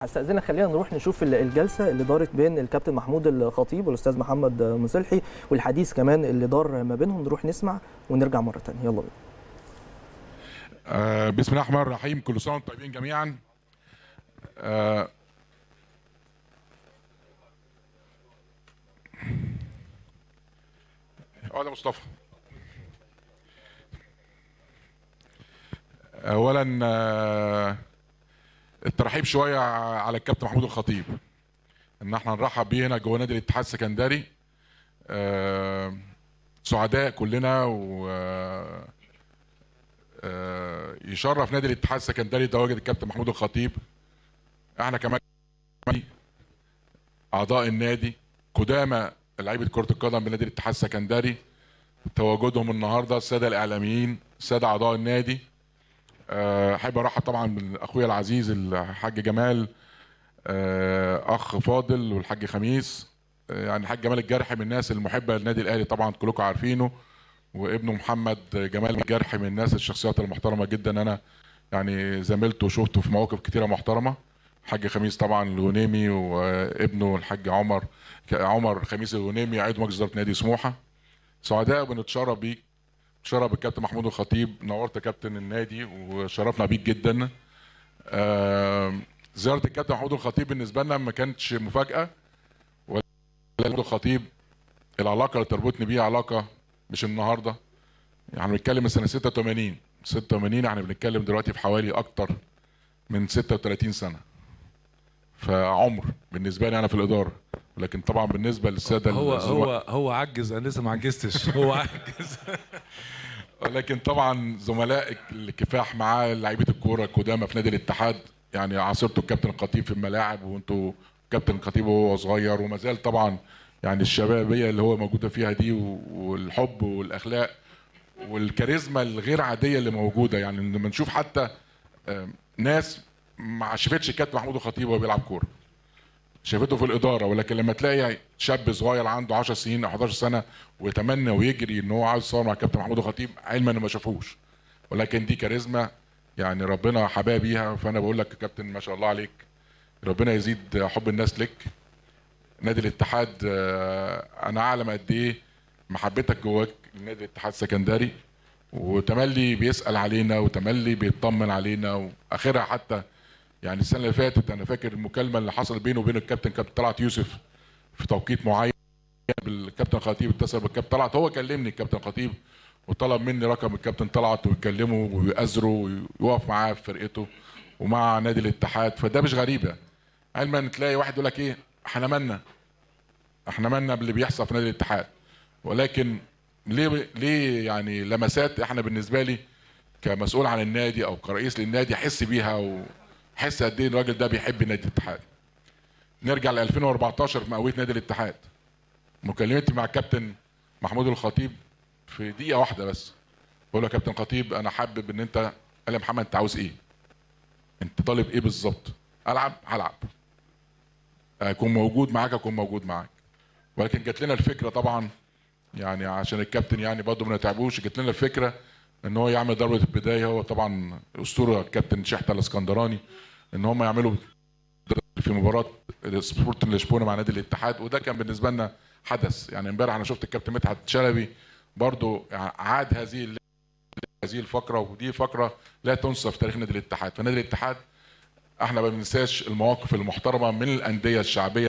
استاذنك خلينا نروح نشوف الجلسه اللي دارت بين الكابتن محمود الخطيب والاستاذ محمد مصلحي والحديث كمان اللي دار ما بينهم نروح نسمع ونرجع مره ثانيه يلا بينا آه بسم الله الرحمن الرحيم كل سنه وانتم طيبين جميعا آه اقعد يا مصطفى اولا آه الترحيب شويه على الكابتن محمود الخطيب ان احنا نرحب بيه هنا جوه نادي الاتحاد السكندري آه سعداء كلنا و آه يشرف نادي الاتحاد السكندري تواجد الكابتن محمود الخطيب احنا كمان اعضاء النادي قدامى لعيبه كره القدم بنادي الاتحاد السكندري تواجدهم النهارده الساده الاعلاميين الساده اعضاء النادي احب ارحب طبعا باخويا العزيز الحاج جمال اخ فاضل والحاج خميس يعني الحاج جمال الجرحي من الناس المحبه للنادي الاهلي طبعا كلكم عارفينه وابنه محمد جمال الجرحي من الناس الشخصيات المحترمه جدا انا يعني زميلته وشفته في مواقف كتيره محترمه الحاج خميس طبعا الغنيمي وابنه الحاج عمر عمر خميس الغنيمي عضو مجلس اداره نادي سموحه سعداء وبنتشرف بيك شرف الكابتن محمود الخطيب نورت كابتن النادي وشرفنا بيك جدا آه زياره الكابتن محمود الخطيب بالنسبه لنا ما كانتش مفاجاه ولا الخطيب العلاقه اللي تربطني بيه علاقه مش النهارده يعني بنتكلم من سنه 86 86 يعني بنتكلم دلوقتي في حوالي اكتر من 36 سنه فعمر بالنسبه لي انا في الاداره لكن طبعا بالنسبه للساده هو هو هو عجز انا لسه ما عجزتش هو عجز ولكن طبعا زملاء الكفاح معاه لعيبه الكوره القدامى في نادي الاتحاد يعني عاصرته الكابتن الخطيب في الملاعب وانتوا كابتن الخطيب وهو صغير وما زال طبعا يعني الشبابيه اللي هو موجوده فيها دي والحب والاخلاق والكاريزما الغير عاديه اللي موجوده يعني لما نشوف حتى ناس ما شافتش الكابتن محمود الخطيب وهو بيلعب كوره شافته في الاداره ولكن لما تلاقي شاب صغير عنده 10 سنين او 11 سنه ويتمنى ويجري ان هو عاوز يصور مع الكابتن محمود الخطيب علما انه ما شافوش ولكن دي كاريزما يعني ربنا حباه بيها فانا بقول لك يا كابتن ما شاء الله عليك ربنا يزيد حب الناس لك نادي الاتحاد انا اعلم قد ايه محبتك جواك لنادي الاتحاد السكندري وتملي بيسال علينا وتملي بيطمن علينا واخرها حتى يعني السنه اللي فاتت انا فاكر المكالمه اللي حصل بينه وبين الكابتن كابتن طلعت يوسف في توقيت معين بالكابتن خطيب اتصل بالكابتن طلعت هو كلمني الكابتن خطيب وطلب مني رقم الكابتن طلعت ويكلمه ويأزره ويقف معاه في فرقته ومع نادي الاتحاد فده مش غريبه علما تلاقي واحد يقول لك ايه احنا مالنا احنا مالنا باللي بيحصل في نادي الاتحاد ولكن ليه ليه يعني لمسات احنا بالنسبه لي كمسؤول عن النادي او كرئيس للنادي احس بيها و احس قد ايه الراجل ده بيحب نادي الاتحاد نرجع ل 2014 في مقاويه نادي الاتحاد مكالمتي مع الكابتن محمود الخطيب في دقيقه واحده بس بقول له يا كابتن خطيب انا حابب ان انت قال لي يا محمد انت عاوز ايه انت طالب ايه بالظبط العب هلعب اكون موجود معاك اكون موجود معاك ولكن جات لنا الفكره طبعا يعني عشان الكابتن يعني برضه ما نتعبوش جات لنا الفكره ان هو يعمل ضربه البدايه هو طبعا اسطوره الكابتن شحته الاسكندراني ان هم يعملوا في مباراه سبورت لشبونه مع نادي الاتحاد وده كان بالنسبه لنا حدث يعني امبارح انا شفت الكابتن مدحت شلبي برضو عاد هذه هذه الفقره ودي فقره لا تنسى في تاريخ نادي الاتحاد فنادي الاتحاد احنا ما بننساش المواقف المحترمه من الانديه الشعبيه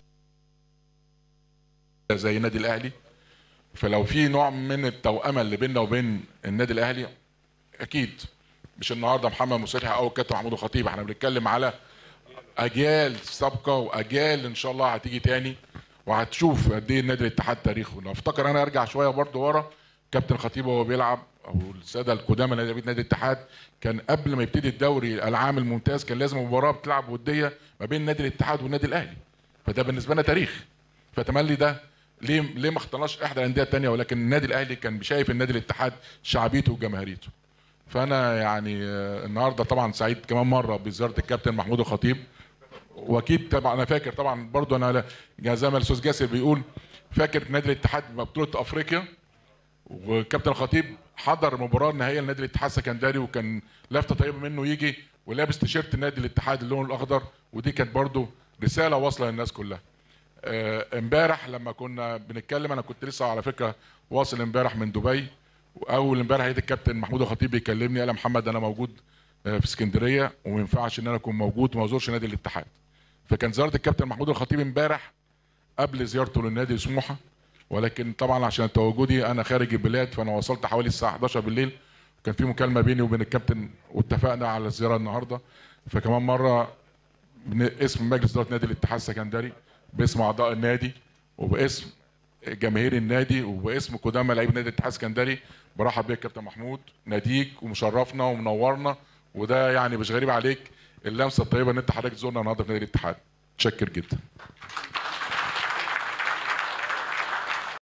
زي النادي الاهلي فلو في نوع من التوأمه اللي بيننا وبين النادي الاهلي اكيد مش النهارده محمد مصلحي او الكابتن محمود الخطيب احنا بنتكلم على اجيال سابقه واجيال ان شاء الله هتيجي تاني وهتشوف قد ايه النادي الاتحاد تاريخه لو افتكر انا ارجع شويه برضه ورا كابتن خطيب وهو بيلعب او الساده القدامى نادي نادي الاتحاد كان قبل ما يبتدي الدوري العام الممتاز كان لازم مباراه بتلعب وديه ما بين نادي الاتحاد والنادي الاهلي فده بالنسبه لنا تاريخ فتملي ده ليه ليه ما اخترناش احدى الانديه الثانيه ولكن النادي الاهلي كان شايف النادي الاتحاد شعبيته وجماهيريته فانا يعني النهارده طبعا سعيد كمان مره بزياره الكابتن محمود الخطيب واكيد طبعا انا فاكر طبعا برضو انا زي ما الاستاذ جاسر بيقول فاكر نادي الاتحاد بطوله افريقيا والكابتن الخطيب حضر مباراه نهائيه لنادي الاتحاد السكندري وكان لفته طيبه منه يجي ولابس تيشيرت نادي الاتحاد اللون الاخضر ودي كانت برضو رساله واصله للناس كلها آه، امبارح لما كنا بنتكلم انا كنت لسه على فكره واصل امبارح من دبي واول امبارح لقيت الكابتن محمود الخطيب بيكلمني قال يا محمد انا موجود آه، في اسكندريه وما ينفعش ان انا اكون موجود وما ازورش نادي الاتحاد فكان زياره الكابتن محمود الخطيب امبارح قبل زيارته للنادي سموحه ولكن طبعا عشان تواجدي انا خارج البلاد فانا وصلت حوالي الساعه 11 بالليل كان في مكالمه بيني وبين الكابتن واتفقنا على الزياره النهارده فكمان مره باسم مجلس اداره نادي الاتحاد السكندري باسم اعضاء النادي وباسم جماهير النادي وباسم قدامى لعيبه نادي الاتحاد السكندري برحب بيك كابتن محمود ناديك ومشرفنا ومنورنا وده يعني مش غريب عليك اللمسه الطيبه ان انت حضرتك تزورنا النهارده في نادي الاتحاد متشكر جدا